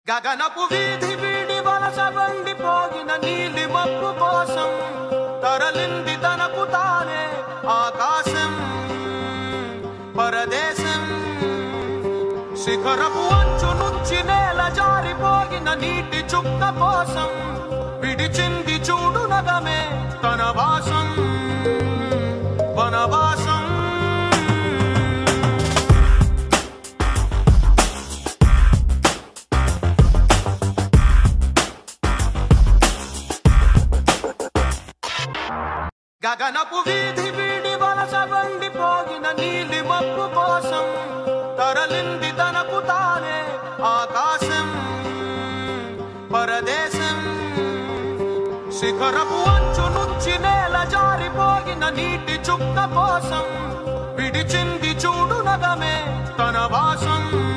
గగనపు వీధి వీడి వలస వండిపోగిన నీలి మబ్బు కోసం తరలింది తనకు తానే ఆకాశం పరదేశం శిఖరపు అంచు నుంచి నేల జారిపోగిన నీటి చుక్క కోసం విడిచింది చూడు నగమే తన వాసం వనవాసం గగనపు వీధి వీడి వలస వండిపోగిన నీలి మబ్బు కోసం తరలింది తనకు తానే ఆకాశం పరదేశం శిఖరపు అంచు నుంచి నేల జారిపోగిన నీటి చుక్క కోసం విడిచింది చూడు నగమే తన వాసం